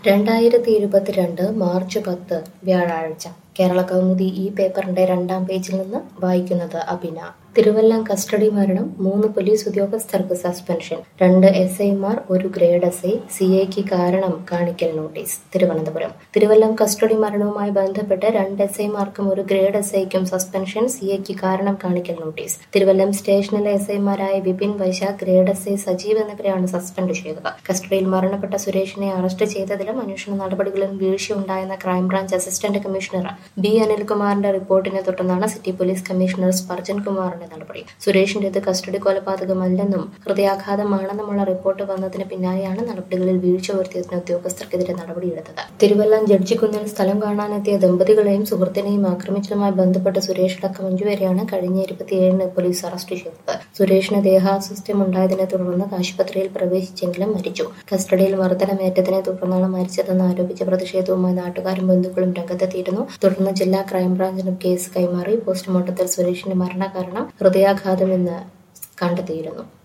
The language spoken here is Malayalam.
രണ്ടായിരത്തി ഇരുപത്തിരണ്ട് മാർച്ച് പത്ത് വ്യാഴാഴ്ച കേരള കൗമുദി ഈ പേപ്പറിന്റെ രണ്ടാം പേജിൽ നിന്ന് വായിക്കുന്നത് അഭിന തിരുവല്ലം കസ്റ്റഡി മരണം മൂന്ന് പോലീസ് ഉദ്യോഗസ്ഥർക്ക് സസ്പെൻഷൻ രണ്ട് എസ് ഐമാർ ഒരു ഗ്രേഡ് എസ് ഐ സി ഐക്ക് കാരണം കാണിക്കൽ നോട്ടീസ് തിരുവനന്തപുരം തിരുവല്ലം കസ്റ്റഡി മരണവുമായി ബന്ധപ്പെട്ട് രണ്ട് എസ് ഐമാർക്കും ഒരു ഗ്രേഡ് എസ് ഐക്കും സസ്പെൻഷൻ സി ഐക്ക് കാരണം കാണിക്കൽ നോട്ടീസ് തിരുവല്ലം സ്റ്റേഷനിലെ എസ് ഐമാരായ Vipin Vaishakh grade S I Sajeev എന്നിവരെയാണ് സസ്പെൻഡ് ചെയ്തത് കസ്റ്റഡിയിൽ മരണപ്പെട്ട സുരേഷിനെ അറസ്റ്റ് ചെയ്തതിലും അന്വേഷണ നടപടികളിലും വീഴ്ചയുണ്ടായെന്ന ക്രൈംബ്രാഞ്ച് അസിസ്റ്റന്റ് കമ്മീഷണർ ബി അനിൽകുമാറിന്റെ റിപ്പോർട്ടിനെ തുടർന്നാണ് സിറ്റി പോലീസ് കമ്മീഷണർ സ്പർജൻ കുമാറിന്റെ നടപടി സുരേഷിന്റേത് കസ്റ്റഡി കൊലപാതകമല്ലെന്നും ഹൃദയാഘാതമാണെന്നുമുള്ള റിപ്പോർട്ട് വന്നതിന് പിന്നാലെയാണ് നടപടികളിൽ വീഴ്ച വരുത്തിയതിന് ഉദ്യോഗസ്ഥർക്കെതിരെ നടപടിയെടുത്തത് തിരുവല്ലം ജഡ്ജിക്കുന്നിൽ സ്ഥലം കാണാനെത്തിയ ദമ്പതികളെയും സുഹൃത്തിനെയും ആക്രമിച്ചതുമായി ബന്ധപ്പെട്ട് സുരേഷ് അടക്കം അഞ്ചുപേരെയാണ് കഴിഞ്ഞ ഇരുപത്തിയേഴിന് പോലീസ് അറസ്റ്റ് ചെയ്തത് സുരേഷിന് ദേഹാസ്വാസ്ഥ്യം ഉണ്ടായതിനെ തുടർന്ന് ആശുപത്രിയിൽ പ്രവേശിച്ചെങ്കിലും മരിച്ചു കസ്റ്റഡിയിൽ മർദ്ദനമേറ്റതിനെ തുടർന്നാണ് മരിച്ചതെന്ന് ആരോപിച്ച പ്രതിഷേധവുമായി നാട്ടുകാരും ബന്ധുക്കളും രംഗത്തെത്തിയിരുന്നു തുടർന്ന് ജില്ലാ ക്രൈംബ്രാഞ്ചിനും കേസ് കൈമാറി പോസ്റ്റ്മോർട്ടത്തിൽ സുരേഷിന്റെ മരണകാരണം ഹൃദയാഘാതമെന്ന് കണ്ടെത്തിയിരുന്നു